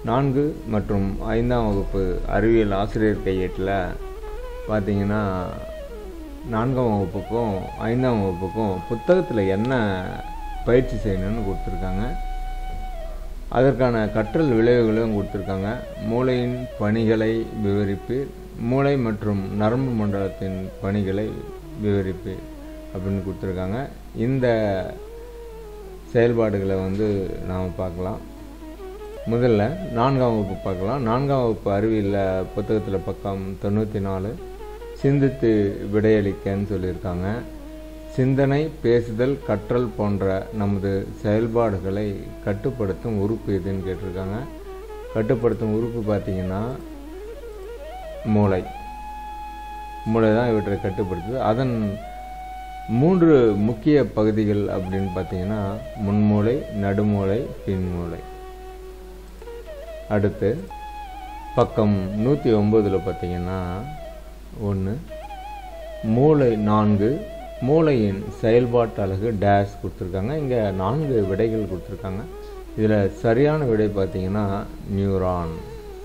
நான்கு மற்றும் ஐந்தாம் வகுப்பு அறிவியல் ஆசிரியர் கையேட்டில் பார்த்தீங்கன்னா நான்காம் வகுப்புக்கும் ஐந்தாம் வகுப்புக்கும் புத்தகத்தில் என்ன பயிற்சி செய்யணும்னு கொடுத்துருக்காங்க அதற்கான கற்றல் விளைவுகளும் கொடுத்துருக்காங்க மூளையின் பணிகளை விவரிப்பு மூளை மற்றும் நரம்பு மண்டலத்தின் பணிகளை விவரிப்பு அப்படின்னு கொடுத்துருக்காங்க இந்த செயல்பாடுகளை வந்து நாம் பார்க்கலாம் முதல்ல நான்காம் வகுப்பு பார்க்கலாம் நான்காம் வகுப்பு அறிவியலில் புத்தகத்தில் பக்கம் தொண்ணூற்றி நாலு சிந்தித்து விடையளிக்கன்னு சொல்லியிருக்காங்க சிந்தனை பேசுதல் கற்றல் போன்ற நமது செயல்பாடுகளை கட்டுப்படுத்தும் உறுப்பு எதுன்னு கேட்டிருக்காங்க கட்டுப்படுத்தும் உறுப்பு பார்த்திங்கன்னா மூளை மூளை தான் இவற்றை கட்டுப்படுத்துது அதன் மூன்று முக்கிய பகுதிகள் அப்படின்னு பார்த்தீங்கன்னா முன்மூளை நடுமூளை பின்மூளை அடுத்து பக்கம் நூற்றி ஒம்போதில் பார்த்தீங்கன்னா ஒன்று மூளை நான்கு மூளையின் செயல்பாட்டு அலகு டேஷ் கொடுத்துருக்காங்க இங்கே நான்கு விடைகள் கொடுத்துருக்காங்க இதில் சரியான விடை பார்த்தீங்கன்னா நியூரான்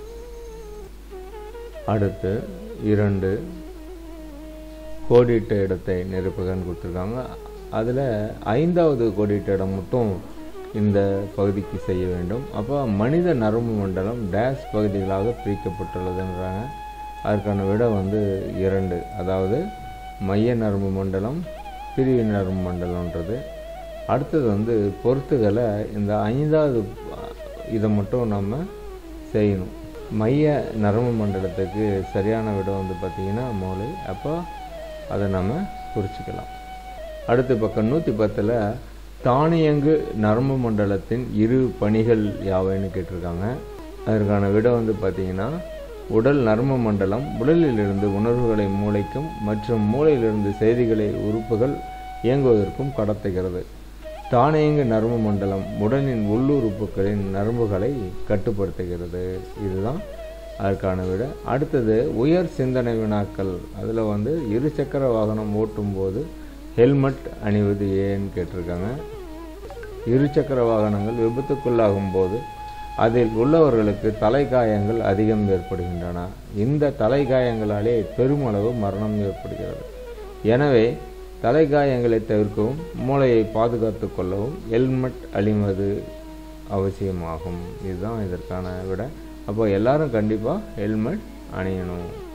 அடுத்து இரண்டு கோடிட்ட இடத்தை நிரப்புகன்னு கொடுத்துருக்காங்க அதில் ஐந்தாவது கோடிட்ட இடம் மட்டும் இந்த பகுதிக்கு செய்ய வேண்டும் அப்போ மனித நரம்பு மண்டலம் டேஷ் பகுதிகளாக பிரிக்கப்பட்டுள்ளதுன்றாங்க அதற்கான விடை வந்து இரண்டு அதாவது மைய நரம்பு மண்டலம் பிரிவு நரம்பு மண்டலம்ன்றது அடுத்தது வந்து பொருத்துகளை இந்த ஐந்தாவது இதை மட்டும் நம்ம செய்யணும் மைய நரம்பு மண்டலத்துக்கு சரியான விடை வந்து பார்த்திங்கன்னா மூளை அப்போ அதை நம்ம குறிச்சிக்கலாம் அடுத்த பக்கம் நூற்றி பத்தில் தானியங்கு நரம்பு மண்டலத்தின் இரு பணிகள் யாவைன்னு கேட்டிருக்காங்க அதற்கான விடை வந்து பார்த்திங்கன்னா உடல் நரம்பு மண்டலம் உடலிலிருந்து உணர்வுகளை மூளைக்கும் மற்றும் மூளையிலிருந்து செய்திகளை உறுப்புகள் இயங்குவதற்கும் கடத்துகிறது தானியங்கு நரம்பு மண்டலம் உடலின் உள்ளுறுப்புகளின் நரம்புகளை கட்டுப்படுத்துகிறது இதுதான் அதற்கான விட அடுத்தது உயர் சிந்தனை வினாக்கள் அதில் வந்து இருசக்கர வாகனம் ஓட்டும் போது ஹெல்மெட் அணிவது ஏன்னு கேட்டிருக்காங்க இருசக்கர வாகனங்கள் விபத்துக்குள்ளாகும் போது அதில் உள்ளவர்களுக்கு தலைகாயங்கள் அதிகம் ஏற்படுகின்றன இந்த தலைகாயங்களாலே பெருமளவு மரணம் ஏற்படுகிறது எனவே தலைகாயங்களை தவிர்க்கவும் மூளையை பாதுகாத்து கொள்ளவும் ஹெல்மெட் அணிவது அவசியமாகும் இதுதான் இதற்கான விட அப்போ எல்லாரும் கண்டிப்பாக ஹெல்மெட் அணியணும்